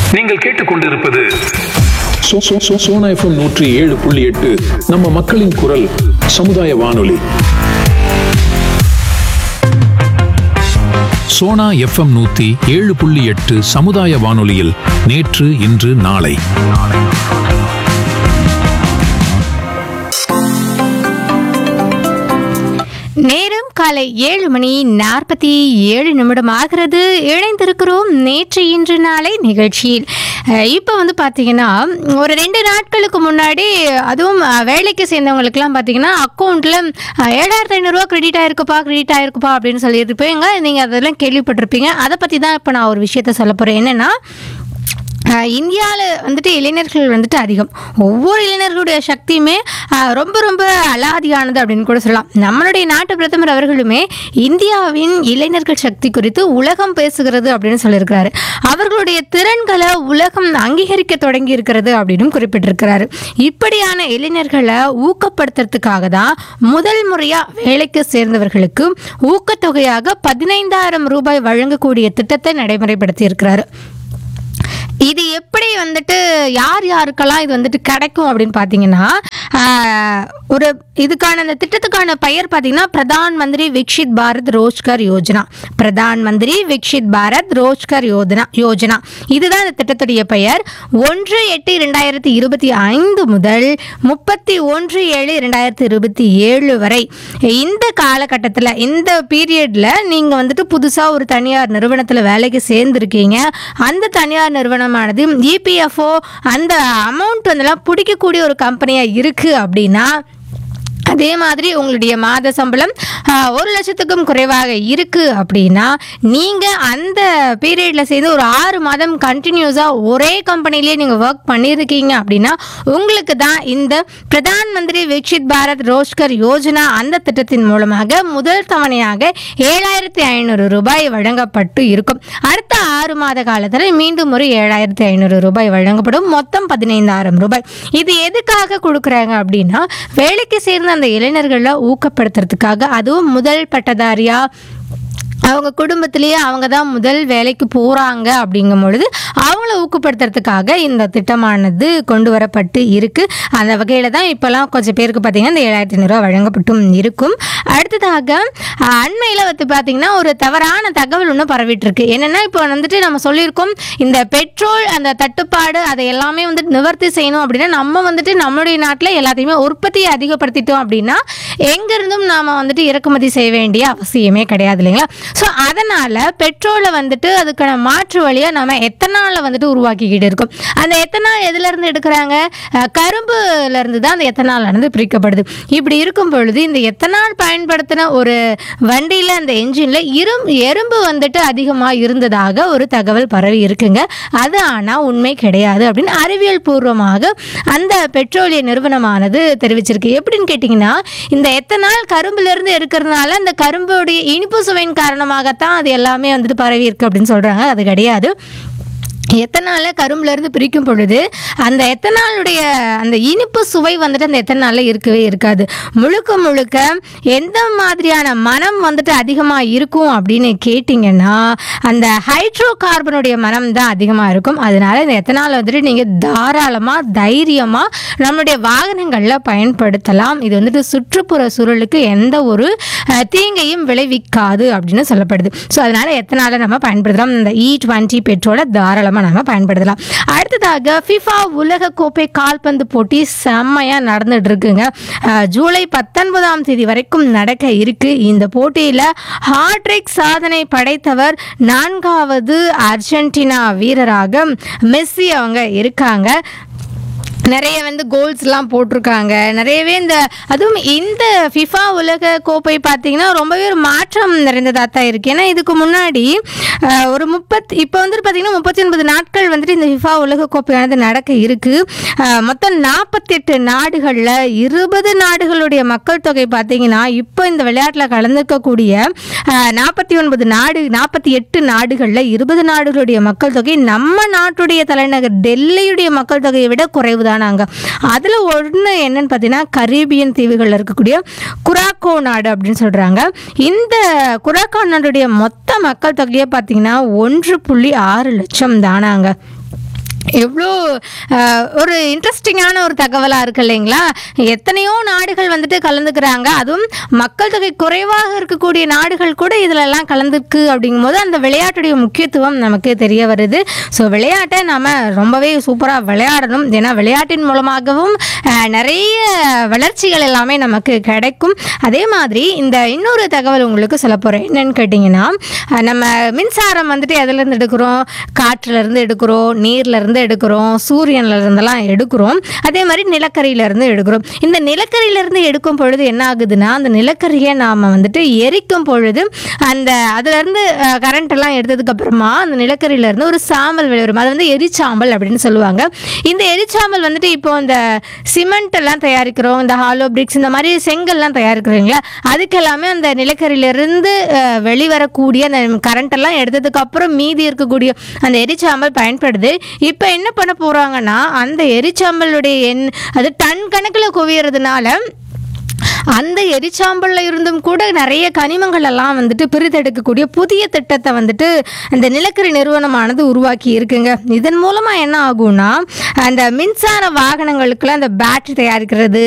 நீங்கள் கேட்டுக்கொண்டிருப்பது சோ- சோ- சோ- சோனா எஃப்எம் நூற்றி ஏழு புள்ளி எட்டு நம்ம மக்களின் குரல் சமுதாய வானொலி சோனா எஃப்எம் நூத்தி ஏழு புள்ளி எட்டு சமுதாய வானொலியில் நேற்று இன்று நாளை நேரம் காலை ஏழு மணி நாற்பத்தி ஏழு நிமிடம் ஆகிறது இணைந்திருக்கிறோம் நேற்று இன்று நாளை நிகழ்ச்சியில் அஹ் இப்போ வந்து பார்த்தீங்கன்னா ஒரு ரெண்டு நாட்களுக்கு முன்னாடி அதுவும் அஹ், வேலைக்கு சேர்ந்தவங்களுக்குலாம் பார்த்தீங்கன்னா அக்கௌண்ட்டில் ஏழாயிரத்து ஐநூறுரூவா கிரெடிட் ஆயிருக்குப்பா கிரெடிட் ஆயிருக்குப்பா அப்படின்னு சொல்லியிருப்பீங்க நீங்கள் அதெல்லாம் கேள்விப்பட்டிருப்பீங்க அதை பற்றி தான் இப்போ நான் ஒரு விஷயத்த சொல்ல போகிறேன் என்னென்னா இந்தியாவில் வந்துட்டு இளைஞர்கள் வந்துட்டு அதிகம் ஒவ்வொரு இளைஞர்களுடைய சக்தியுமே ஆஹ், ரொம்ப ரொம்ப அலாதியானது அப்படின்னு கூட சொல்லலாம் நம்மளுடைய நாட்டு பிரதமர் அவர்களுமே இந்தியாவின் இளைஞர்கள் சக்தி குறித்து உலகம் பேசுகிறது அப்படின்னு சொல்லியிருக்கிறாரு அவர்களுடைய திறன்களை உலகம் அங்கீகரிக்க தொடங்கி இருக்கிறது அப்படின்னு குறிப்பிட்டிருக்கிறாரு இப்படியான இளைஞர்களை ஊக்கப்படுத்துறதுக்காக தான் முதல் முறையாக வேலைக்கு சேர்ந்தவர்களுக்கு ஊக்கத்தொகையாக பதினைந்தாயிரம் ரூபாய் வழங்கக்கூடிய திட்டத்தை நடைமுறைப்படுத்தி இருக்கிறாரு இது எப்படி வந்துட்டு யார் யாருக்கெல்லாம் இது வந்துட்டு கிடைக்கும் அப்படின்னு பார்த்தீங்கன்னா ஆஹ், ஒரு இதுக்கான அந்த திட்டத்துக்கான பெயர் பார்த்தீங்கன்னா பிரதான் மந்திரி விக்ஷித் பாரத் ரோஜ்கர் யோஜனா பிரதான் மந்திரி விக்ஷித் பாரத் ரோஜ்கர் யோஜனா யோஜனா இதுதான் இந்த திட்டத்துடைய பெயர் ஒன்று எட்டு இரண்டாயிரத்தி இருபத்தி ஐந்து முதல் முப்பத்தி ஒன்று ஏழு இரண்டாயிரத்தி இருபத்தி ஏழு வரை இந்த காலகட்டத்தில் இந்த பீரியடில் நீங்கள் வந்துட்டு புதுசாக ஒரு தனியார் நிறுவனத்தில் வேலைக்கு சேர்ந்துருக்கீங்க அந்த தனியார் நிறுவனமானது இபிஎஃப்ஓ அந்த அமௌண்ட் வந்துலாம் பிடிக்கக்கூடிய ஒரு கம்பெனியாக இருக்குது அப்படின்னா அதே மாதிரி உங்களுடைய மாத சம்பளம் ஆஹ், ஒரு லட்சத்துக்கும் குறைவாக இருக்குது அப்படின்னா நீங்கள் அந்த பீரியடில் சேர்ந்து ஒரு ஆறு மாதம் கண்டினியூஸாக ஒரே கம்பெனிலேயே நீங்கள் ஒர்க் பண்ணியிருக்கீங்க அப்படின்னா உங்களுக்கு தான் இந்த பிரதான் மந்திரி விக்ஷித் பாரத் ரோஜ்கர் யோஜனா அந்த திட்டத்தின் மூலமாக முதல் தவணையாக ஏழாயிரத்தி ஐநூறு ரூபாய் வழங்கப்பட்டு இருக்கும் அடுத்த ஆறு மாத காலத்தில் மீண்டும் ஒரு ஏழாயிரத்தி ஐநூறு ரூபாய் வழங்கப்படும் மொத்தம் பதினைந்தாயிரம் ரூபாய் இது எதுக்காக கொடுக்குறாங்க அப்படின்னா வேலைக்கு சேர்ந்த அந்த இளைஞர்களை ஊக்கப்படுத்துறதுக்காக அதுவும் முதல் பட்டதாரியா அவங்க குடும்பத்திலேயே அவங்க தான் முதல் வேலைக்கு போகிறாங்க அப்படிங்கும் பொழுது அவங்கள ஊக்கப்படுத்துறதுக்காக இந்த திட்டமானது கொண்டு வரப்பட்டு இருக்கு அந்த வகையில் தான் இப்போல்லாம் கொஞ்சம் பேருக்கு பார்த்தீங்கன்னா இந்த ஏழாயிரத்தி ஐநூறுரூவா வழங்கப்பட்டும் இருக்கும் அடுத்ததாக அண்மையில் வந்து பார்த்தீங்கன்னா ஒரு தவறான தகவல் ஒன்று பரவிட்டு இருக்கு என்னென்னா இப்போ வந்துட்டு நம்ம சொல்லியிருக்கோம் இந்த பெட்ரோல் அந்த தட்டுப்பாடு அதை எல்லாமே வந்துட்டு நிவர்த்தி செய்யணும் அப்படின்னா நம்ம வந்துட்டு நம்மளுடைய நாட்டில் எல்லாத்தையுமே உற்பத்தியை அதிகப்படுத்திட்டோம் அப்படின்னா எங்கேருந்தும் நாம் வந்துட்டு இறக்குமதி செய்ய வேண்டிய அவசியமே கிடையாது இல்லைங்களா ஸோ அதனால் பெட்ரோலை வந்துட்டு அதுக்கான மாற்று வழியாக நம்ம எத்தனாலை வந்துட்டு உருவாக்கிக்கிட்டு இருக்கோம் அந்த எத்தனால் எதுலேருந்து எடுக்கிறாங்க அஹ் கரும்புலேருந்து தான் அந்த எத்தனாலானது பிரிக்கப்படுது இப்படி இருக்கும் பொழுது இந்த எத்தனால் பயன்படுத்தின ஒரு வண்டியில் அந்த என்ஜினில் இரும் எறும்பு வந்துட்டு அதிகமாக இருந்ததாக ஒரு தகவல் பரவி இருக்குங்க அது ஆனால் உண்மை கிடையாது அப்படின்னு அறிவியல் பூர்வமாக அந்த பெட்ரோலிய நிறுவனமானது தெரிவிச்சிருக்கு எப்படின்னு கேட்டிங்கன்னா இந்த எத்தனால் கரும்புலேருந்து எடுக்கிறதுனால அந்த கரும்புடைய இனிப்பு சுவையின் காரணமாகத்தான் அது எல்லாமே வந்துட்டு பரவி இருக்கு அப்படின்னு சொல்கிறாங்க அது கிடையாது எத்தனால கரும்புல இருந்து பிரிக்கும் பொழுது அந்த எத்தனாலுடைய அந்த இனிப்பு சுவை வந்துட்டு அந்த எத்தனால இருக்கவே இருக்காது முழுக்க முழுக்க எந்த மாதிரியான மனம் வந்துட்டு அதிகமாக இருக்கும் அப்படின்னு கேட்டிங்கன்னா அந்த ஹைட்ரோ கார்பனுடைய மனம் தான் அதிகமாக இருக்கும் அதனால இந்த எத்தனால் வந்துட்டு நீங்கள் தாராளமாக தைரியமாக நம்மளுடைய வாகனங்களில் பயன்படுத்தலாம் இது வந்துட்டு சுற்றுப்புற சூழலுக்கு எந்த ஒரு அஹ், தீங்கையும் விளைவிக்காது அப்படின்னு சொல்லப்படுது ஸோ அதனால எத்தனால நம்ம பயன்படுத்தலாம் இந்த இ டுவெண்ட்டி பெட்ரோலை தாராளமாக நம்ம பயன்படுத்தலாம் அடுத்ததாக ஃபிஃபா உலக கோப்பை கால்பந்து போட்டி செம்மையாக நடந்துட்டு இருக்குங்க அஹ், ஜூலை பத்தொன்பதாம் தேதி வரைக்கும் நடக்க இருக்கு இந்த போட்டியில் ஹாட்ரிக் சாதனை படைத்தவர் நான்காவது அர்ஜென்டினா வீரராக மெஸ்ஸி அவங்க இருக்காங்க நிறைய வந்து கோல்ஸ்லாம் போட்டிருக்காங்க நிறையவே இந்த அதுவும் இந்த ஃபிஃபா உலக கோப்பை பார்த்தீங்கன்னா ரொம்பவே ஒரு மாற்றம் நிறைந்ததாக தான் இருக்குது ஏன்னா இதுக்கு முன்னாடி அஹ், ஒரு முப்பத் இப்போ வந்துட்டு பார்த்தீங்கன்னா முப்பத்தி ஒன்பது நாட்கள் வந்துட்டு இந்த ஃபிஃபா உலக கோப்பையானது நடக்க இருக்குது மொத்தம் நாற்பத்தெட்டு நாடுகளில் இருபது நாடுகளுடைய மக்கள் தொகை பார்த்தீங்கன்னா இப்போ இந்த விளையாட்டில் கலந்துக்கக்கூடிய நாற்பத்தி ஒன்பது நாடு நாற்பத்தி எட்டு நாடுகளில் இருபது நாடுகளுடைய மக்கள் தொகை நம்ம நாட்டுடைய தலைநகர் டெல்லியுடைய மக்கள் தொகையை விட குறைவு தானாங்க அதில் ஒன்று என்னன்னு பார்த்தீங்கன்னா கரீபியன் தீவுகளில் இருக்கக்கூடிய குராக்கோ நாடு அப்படின்னு சொல்கிறாங்க இந்த குராக்கோ நாடுடைய மொத்த மக்கள் தொகையை பார்த்தீங்கன்னா ஒன்று புள்ளி ஆறு லட்சம் தானாங்க எவ்வளோ அஹ், ஒரு இன்ட்ரெஸ்டிங்கான ஒரு தகவலாக இருக்கு இல்லைங்களா எத்தனையோ நாடுகள் வந்துட்டு கலந்துக்கிறாங்க அதுவும் மக்கள் தொகை குறைவாக இருக்கக்கூடிய நாடுகள் கூட இதிலெல்லாம் கலந்துருக்கு அப்படிங்கும்போது அந்த விளையாட்டுடைய முக்கியத்துவம் நமக்கு தெரிய வருது ஸோ விளையாட்டை நாம் ரொம்பவே சூப்பராக விளையாடணும் ஏன்னா விளையாட்டின் மூலமாகவும் அஹ், நிறைய வளர்ச்சிகள் எல்லாமே நமக்கு கிடைக்கும் அதே மாதிரி இந்த இன்னொரு தகவல் உங்களுக்கு சொல்ல போகிறேன் என்னன்னு கேட்டிங்கன்னா அஹ், நம்ம மின்சாரம் வந்துட்டு எதுலேருந்து எடுக்கிறோம் காற்றுலேருந்து எடுக்கிறோம் நீர்லேருந்து எடுக்கிறோம் சூரியன்ல இருந்தெல்லாம் எடுக்கிறோம் அதே மாதிரி நிலக்கரியில இருந்து எடுக்கிறோம் இந்த நிலக்கரியில இருந்து எடுக்கும் பொழுது என்ன ஆகுதுன்னா அந்த நிலக்கரியை நாம் வந்துட்டு எரிக்கும் பொழுது அந்த அதுலேருந்து கரண்ட் எல்லாம் எடுத்ததுக்கு அப்புறமா அந்த நிலக்கரியில இருந்து ஒரு சாம்பல் வெளிவரும் அது வந்து எரிச்சாம்பல் அப்படின்னு சொல்லுவாங்க இந்த எரிச்சாம்பல் வந்துட்டு இப்போ இந்த சிமெண்ட் எல்லாம் தயாரிக்கிறோம் இந்த ஹாலோ பிரிக்ஸ் இந்த மாதிரி செங்கல்லாம் தயாரிக்கிறீங்களா அதுக்கெல்லாமே அந்த நிலக்கரியிலிருந்து அஹ், வெளிவரக்கூடிய அந்த கரண்ட் எல்லாம் எடுத்ததுக்கு அப்புறம் மீதி இருக்கக்கூடிய அந்த எரிச்சாம்பல் பயன்படுது இப்போ என்ன பண்ண போறாங்கன்னா அந்த எரிச்சாம்பலுடைய எண் அது டன் கணக்கில் குவியறதுனால அந்த எரிச்சாம்பல்ல இருந்தும் கூட நிறைய கனிமங்கள் எல்லாம் வந்துட்டு பிரித்தெடுக்கக்கூடிய புதிய திட்டத்தை வந்துட்டு அந்த நிலக்கரி நிறுவனமானது உருவாக்கி இருக்குங்க இதன் மூலமா என்ன ஆகும்னா அந்த மின்சார வாகனங்களுக்குலாம் அந்த பேட்டரி தயாரிக்கிறது